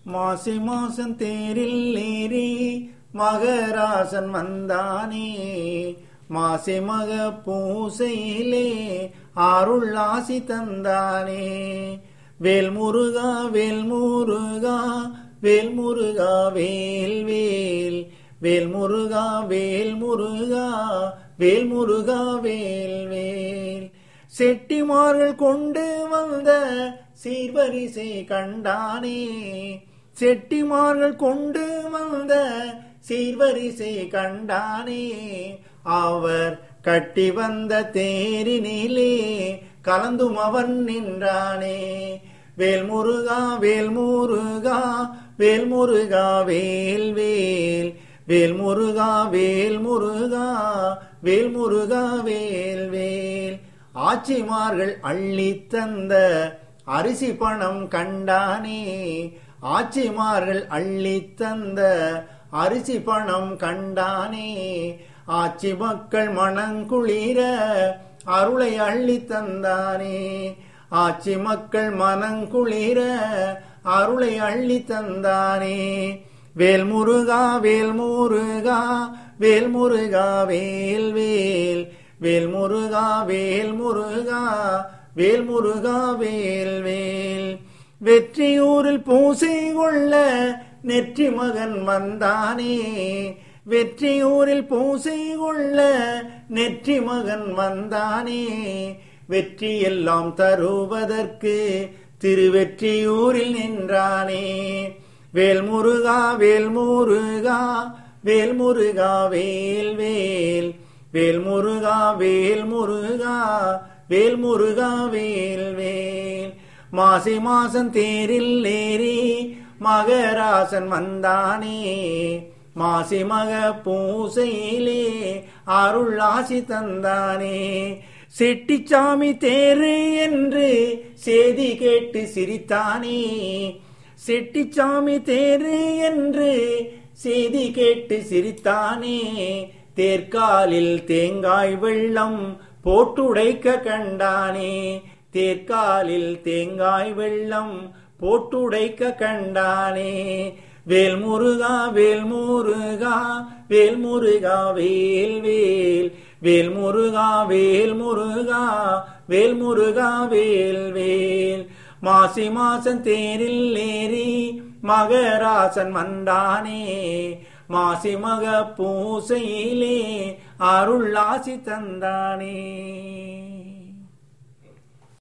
மாசி மாசம் தேரில் ஏறி மகராசன் வந்தானே மாசி மக பூசையிலே அருள் ஆசி தந்தானே வேல் முருகா வேல் முருகா வேல் முருகா வேல் வேல் வேல் முருகா வேல் முருகா வேல் முருகா வேல் வேல் செட்டிமார்கள் கொண்டு வந்த சீர்வரிசை கண்டானே செட்டிமார்கள் கொண்டு வந்த சீர்வரிசை கண்டானே அவர் கட்டி வந்த தேரினிலே கலந்தும் அவன் நின்றானே வேல் முருகா வேல் முருகா வேல் முருகா வேல் வேல் வேல் முருகா வேல் முருகா வேல் முருகா வேல் வேல் ஆட்சிமார்கள் அள்ளி தந்த அரிசி பணம் கண்டானே ஆட்சிமார்கள் அள்ளி தந்த அரிசி பணம் கண்டானே ஆட்சி மக்கள் மனங்குளிர அருளை அள்ளி தந்தானே ஆட்சி மக்கள் மனங்குளிர அருளை அள்ளி தந்தானே வேல் முருகா வேல் முருகா வேல் முருகா வேல் வேல் வேல் முருகா வேல் முருகா வேல் முருகா வேல் வேல் வெற்றியூரில் பூசை கொள்ள நெற்றி மகன் வந்தானே வெற்றியூரில் பூசை கொள்ள நெற்றி மகன் வந்தானே வெற்றி எல்லாம் தருவதற்கு திருவெற்றியூரில் நின்றானே வேல் முருகா வேல் முருகா வேல் முருகா வேல் வேல் வேல் முருகா வேல் முருகா வேல் முருகா வேல் வேல் மாசி மாசம் தேரில் ஏறி மகராசன் வந்தானே மாசி மக பூசையிலே அருள் ஆசி தந்தானே செட்டிச்சாமி தேரு என்று செய்தி கேட்டு சிரித்தானே செட்டிச்சாமி தேரு என்று செய்தி கேட்டு சிரித்தானே தேர்காலில் தேங்காய் வெள்ளம் போட்டுடைக்க கண்டானே தேர்காலில் தேங்காய் வெள்ளம் போட்டுடைக்க கண்டானே வேல் முருகா வேல் முருகா வேல் முருகா வேல் வேல் வேல் முருகா வேல் முருகா வேல் முருகா வேல் வேல் மாசி மாசம் தேரில் ஏறி மகராசன் வந்தானே மாசி மக பூசையிலே அருள் ஆசி தந்தானே